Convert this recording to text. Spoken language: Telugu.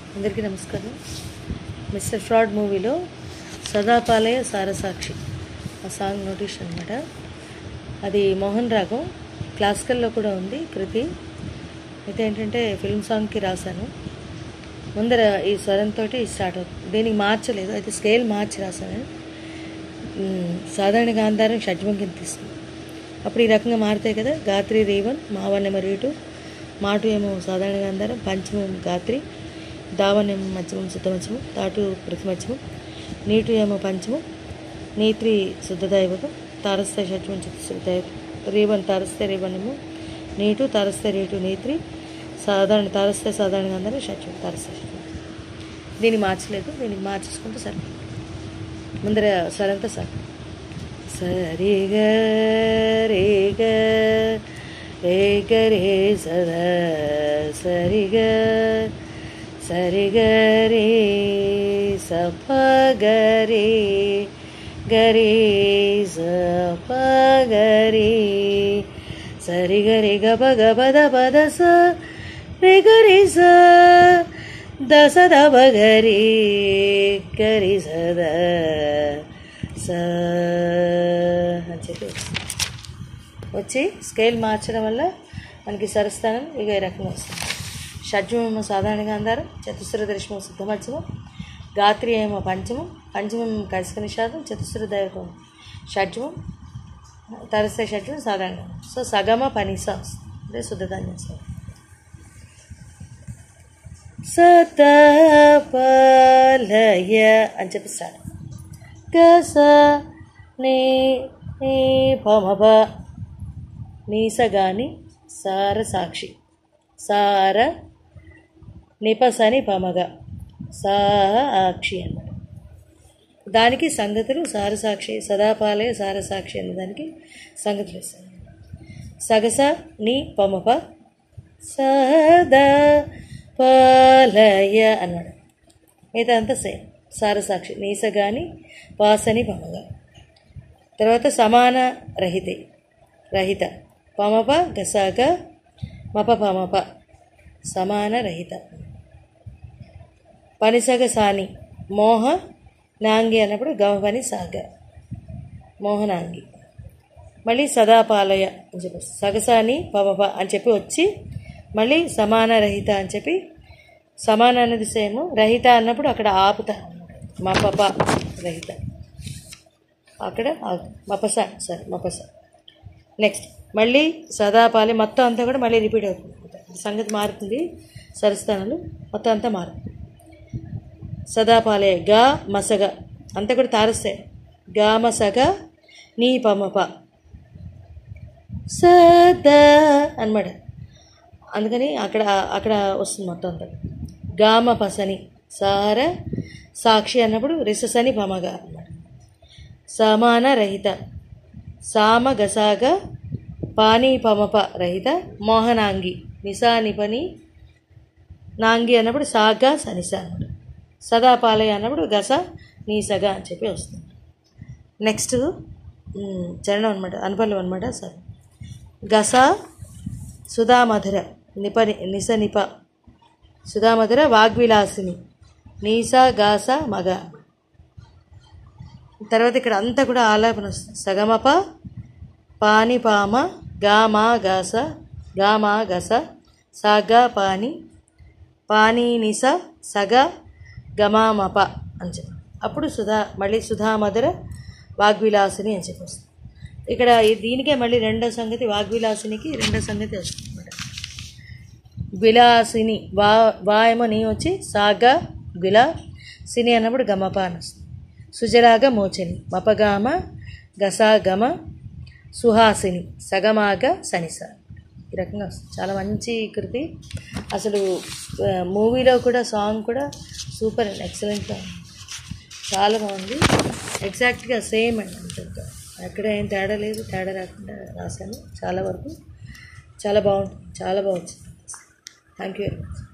అందరికీ నమస్కారం మిస్టర్ ఫ్రాడ్ మూవీలో సదాపాలయ సారసాక్షి ఆ సాంగ్ నోటీస్ అనమాట అది మోహన్ రాగం క్లాసికల్లో కూడా ఉంది కృతి అయితే ఏంటంటే ఫిల్మ్ సాంగ్కి రాశాను ముందర ఈ స్వరంతో స్టార్ట్ అవుతుంది దీనికి మార్చలేదు అయితే స్కేల్ మార్చి రాశాను మ్, సాధారణ గాంధారం షడ్జమం కింద తీసుకుంది అప్పుడు ఈ రకంగా మారుతాయి కదా గాత్రి రేవన్ మావన్యమ రేటు మాటు ఏమో సాధారణ గాంధారం పంచమం గాత్రి దావన్యం మధ్యమం శుద్ధమధ్యమం తాటు ప్రతిమధ్యమం నీటు ఏమో పంచమం నీత్రి శుద్ధదైవకం తారస్థ షడ్జమం చతుశ్రుదైవకం రేవన్ తారస్థ రేవన్యము నీటు తారస్థ రేటు నీత్రి సాధారణ తారస్థ సాధారణ గాంధారం షడ్జమం తారస్థ షడ్జమం దీన్ని మార్చలేదు దీనికి మార్చేసుకుంటే సరే ముందర స్వరంతో సార్ సరి గ రే గ రే గ రే సద సరి గ సరి గ రే స ప గ రే గ రే స ప గ రే సరి గ రే గ ప గ ప ద ప ద స రే గ రే స ద స ద ప గ రే గ రే స ద స అని చెప్పి వచ్చింది. వచ్చి స్కేల్ మార్చడం వల్ల మనకి సరస్థానం ఇక ఈ రకంగా వస్తుంది షడ్జమేమో సాధారణ గాంధారం చతుస్ర దర్శనం శుద్ధమధ్యమం గాత్రి ఏమో పంచమం పంచమం కర్షక నిషాదం చతుస్ర దైవకం షడ్జమం తరస్థ షడ్జమం సాధారణ గాంధారం. సో సగమ పనిస వస్తుంది అంటే శుద్ధధాన్యం సార్ సతపలయ అని చెప్పిస్తాడు గస నీ నీ పమప నీసగాని సార సాక్షి సార నిపసని పమగ సాక్షి అన్నమాట దానికి సంగతులు సారసాక్షి సదాపాలయ సారసాక్షి అనే దానికి సంగతులు ఇస్తాను సగస నీ పమప సదా పాలయ అన్నాడు మిగతా అంతా సేమ్ సారసాక్షి నీసగాని పాసని పమగ తర్వాత సమాన రహితే రహిత పమప గసాగ మప పమప సమాన రహిత పనిసగ సాని మోహ నాంగి అన్నప్పుడు గమ పని సాగ మోహనాంగి మళ్ళీ సదాపాలయ అని చెప్పి సగసాని పమప అని చెప్పి వచ్చి మళ్ళీ సమాన రహిత అని చెప్పి సమాన అనేది సేమ్ రహిత అన్నప్పుడు అక్కడ ఆపుతా మపప రహిత అక్కడ ఆగు. మపస సార్ మపస నెక్స్ట్ మళ్ళీ సదాపాలి మొత్తం అంతా కూడా మళ్ళీ రిపీట్ అవుతుంది సంగతి మారుతుంది సరస్థానాలు మొత్తం అంతా మారుతుంది సదాపాలే గా మసగ అంతా కూడా తారస్తే గా మసగ నీ పమప సదా అనమాట అందుకని అక్కడ అక్కడ వస్తుంది మొత్తం అంతా గామ పసని సార సాక్షి అన్నప్పుడు రిససని పమగ అన్నమాట సమాన రహిత సామ గసాగ పానీ పమప రహిత మోహనాంగి నిసా నిపని నాంగి అన్నప్పుడు సాగ సనిస అన్నమాట సదాపాలయ అన్నప్పుడు గస నీసగ అని చెప్పి వస్తుంది నెక్స్ట్ మ్, చరణం అనమాట అనుపల్లం అనమాట సరే గస సుధామధుర నిప నిస నిప సుధామధుర వాగ్విలాసిని నీస గాస మగ తర్వాత ఇక్కడ అంతా కూడా ఆలాపన వస్తుంది సగమప పాని పామ గామా గాస గామా గస సగ పాని పాని నిస సగ గమామప అని చెప్పి అప్పుడు సుధా మళ్ళీ సుధామధుర వాగ్విలాసిని అని చెప్పి వస్తుంది ఇక్కడ ఈ- దీనికే మళ్ళీ రెండో సంగతి వాగ్విలాసినికి రెండో సంగతి వస్తుంది అన్నమాట విలాసిని వా వా ఏమో నీ వచ్చి సాగ విలా సిని అన్నప్పుడు గమప అని వస్తుంది సుజరాగ మోచని మపగామ గసాగమ సుహాసిని సగమాగ సనిస ఈ రకంగా వస్తుంది చాలా మంచి కృతి అసలు ఆ, మూవీలో కూడా సాంగ్ కూడా సూపర్ అండ్ ఎక్సలెంట్గా ఉంది చాలా బాగుంది ఎగ్జాక్ట్గా సేమ్ అండి అంతా ఎక్కడ ఏం తేడా లేదు తేడా రాకుండా రాశాను చాలా వరకు చాలా బాగుంటుంది చాలా బాగుంది థ్యాంక్ యూ వెరీ మచ్